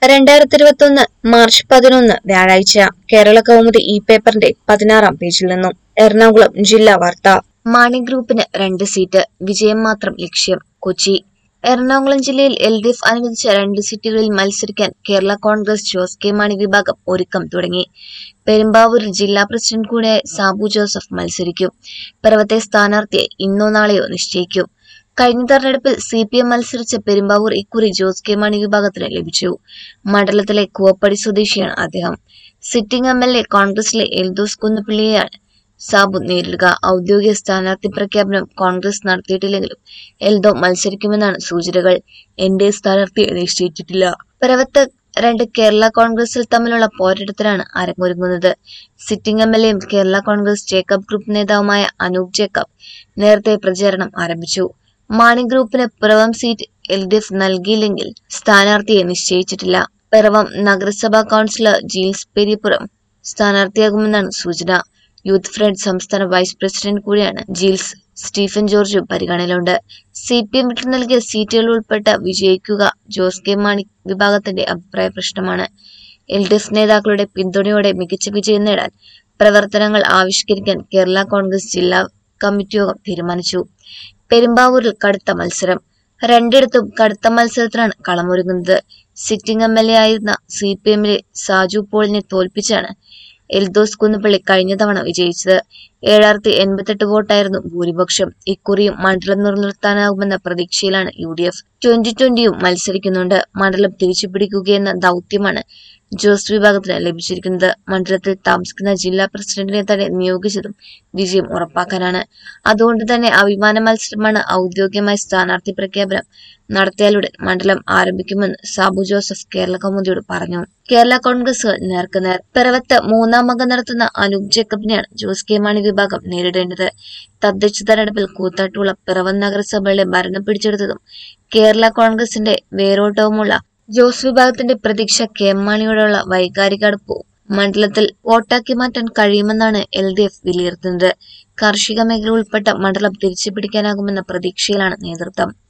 രണ്ടായിരത്തി ഇരുപത്തി ഒന്ന് മാർച്ച് പതിനൊന്ന് വ്യാഴാഴ്ച കേരള കൗമുദി ഇ പേപ്പറിന്റെ പതിനാറാം പേജിൽ നിന്നും എറണാകുളം ജില്ലാ വാർത്ത മാണി ഗ്രൂപ്പിന് രണ്ട് സീറ്റ് വിജയം മാത്രം ലക്ഷ്യം കൊച്ചി എറണാകുളം ജില്ലയിൽ എൽ ഡി എഫ് അനുവദിച്ച രണ്ട് സീറ്റുകളിൽ മത്സരിക്കാൻ കേരള കോൺഗ്രസ് ജോസ് കെ മാണി വിഭാഗം ഒരുക്കം തുടങ്ങി പെരുമ്പാവൂരിൽ ജില്ലാ പ്രസിഡന്റ് കൂടിയായ സാബു ജോസഫ് മത്സരിക്കും പിറവത്തെ സ്ഥാനാർത്ഥിയെ ഇന്നോ നാളെയോ നിശ്ചയിക്കും കഴിഞ്ഞ തെരഞ്ഞെടുപ്പിൽ സി പി എം മത്സരിച്ച പെരുമ്പാവൂർ ഇക്കുറി ജോസ് കെ മാണി വിഭാഗത്തിന് ലഭിച്ചു മണ്ഡലത്തിലെ കൂവപ്പടി സ്വദേശിയാണ് അദ്ദേഹം സിറ്റിംഗ് എം എൽ എ കോൺഗ്രസിലെ എൽദോസ് കുന്നപ്പിള്ളിയെയാണ് സാബു നേരിടുക ഔദ്യോഗിക സ്ഥാനാർത്ഥി പ്രഖ്യാപനം കോൺഗ്രസ് നടത്തിയിട്ടില്ലെങ്കിലും എൽദോ മത്സരിക്കുമെന്നാണ് സൂചനകൾ എന്റെ സ്ഥാനാർത്ഥിയെ നിശ്ചയിച്ചിട്ടില്ല പിറവത്ത് രണ്ട് കേരള കോൺഗ്രസിൽ തമ്മിലുള്ള പോരാട്ടത്തിലാണ് അരങ്ങൊരുങ്ങുന്നത് സിറ്റിംഗ് എം എൽ എയും കേരള കോൺഗ്രസ് ജേക്കബ് ഗ്രൂപ്പ് നേതാവുമായ അനൂപ് ജേക്കബ് നേരത്തെ പ്രചാരണം ആരംഭിച്ചു മാണി ഗ്രൂപ്പിന് Piravom seat L D F നൽകിയില്ലെങ്കിൽ സ്ഥാനാർത്ഥിയെ നിശ്ചയിച്ചിട്ടില്ല പിറവം നഗരസഭാ കൗൺസിലർ ജീൽസ് പെരിപ്പുറം സ്ഥാനാർത്ഥിയാകുമെന്നാണ് സൂചന യൂത്ത് ഫ്രണ്ട് സംസ്ഥാന വൈസ് പ്രസിഡന്റ് കൂടിയാണ് ജീൽസ് സ്റ്റീഫൻ ജോർജും പരിഗണനയിലുണ്ട് സി പി എം വിട്ടു നൽകിയ സീറ്റുകൾ ഉൾപ്പെട്ട വിജയിക്കുക ജോസ് കെ മാണി വിഭാഗത്തിന്റെ അഭിപ്രായ പ്രശ്നമാണ് എൽ ഡി എഫ് നേതാക്കളുടെ പിന്തുണയോടെ മികച്ച വിജയം നേടാൻ പ്രവർത്തനങ്ങൾ ആവിഷ്കരിക്കാൻ കേരള കോൺഗ്രസ് ജില്ലാ കമ്മിറ്റി യോഗം തീരുമാനിച്ചു പെരുമ്പാവൂരിൽ കടുത്ത മത്സരം രണ്ടിടത്തും കടുത്ത മത്സരത്തിലാണ് കളമൊരുങ്ങുന്നത് സിറ്റിംഗ് എം എൽ എ ആയിരുന്ന സി പി എമ്മിലെ സാജു പോളിനെ തോൽപ്പിച്ചാണ് എൽദോസ് കുന്നുപള്ളി കഴിഞ്ഞ തവണ വിജയിച്ചത് ഏഴായിരത്തി എൺപത്തെട്ട് വോട്ടായിരുന്നു ഭൂരിപക്ഷം ഇക്കുറിയും മണ്ഡലം നിലനിർത്താനാകുമെന്ന പ്രതീക്ഷയിലാണ് യു ഡി എഫ് ട്വന്റി ട്വന്റിയും മത്സരിക്കുന്നുണ്ട് മണ്ഡലം തിരിച്ചുപിടിക്കുകയെന്ന ദൗത്യമാണ് ജോസ് വിഭാഗത്തിന് ലഭിച്ചിരിക്കുന്നത് മണ്ഡലത്തിൽ താമസിക്കുന്ന ജില്ലാ പ്രസിഡന്റിനെ തന്നെ നിയോഗിച്ചതും വിജയം ഉറപ്പാക്കാനാണ് അതുകൊണ്ട് തന്നെ അഭിമാന മത്സരമാണ് ഔദ്യോഗികമായ സ്ഥാനാർത്ഥി പ്രഖ്യാപനം നടത്തിയാലുടൻ മണ്ഡലം ആരംഭിക്കുമെന്ന് സാബു ജോസഫ് കേരള കൗമുദിയോട് പറഞ്ഞു കേരള കോൺഗ്രസ് നേർക്കുനേർ പിറവത്ത് മൂന്നാം അംഗം നടത്തുന്ന അനൂപ് ജേക്കബിനെയാണ് ജോസ് കെ മാണി വിഭാഗം നേരിടേണ്ടത് തദ്ദേശ തെരഞ്ഞെടുപ്പിൽ കൂത്താട്ടുള്ള പിറവം നഗരസഭയുടെ ഭരണം പിടിച്ചെടുത്തതും കേരള കോൺഗ്രസിന്റെ വേരോട്ടവുമുള്ള ജോസ് വിഭാഗത്തിന്റെ പ്രതീക്ഷ കെ എം മാണിയോടുള്ള വൈകാരിക അടുപ്പവും മണ്ഡലത്തിൽ വോട്ടാക്കി മാറ്റാൻ കഴിയുമെന്നാണ് എൽ ഡി എഫ് വിലയിരുത്തുന്നത് കാർഷിക മേഖല ഉൾപ്പെട്ട മണ്ഡലം തിരിച്ചുപിടിക്കാനാകുമെന്ന പ്രതീക്ഷയിലാണ് നേതൃത്വം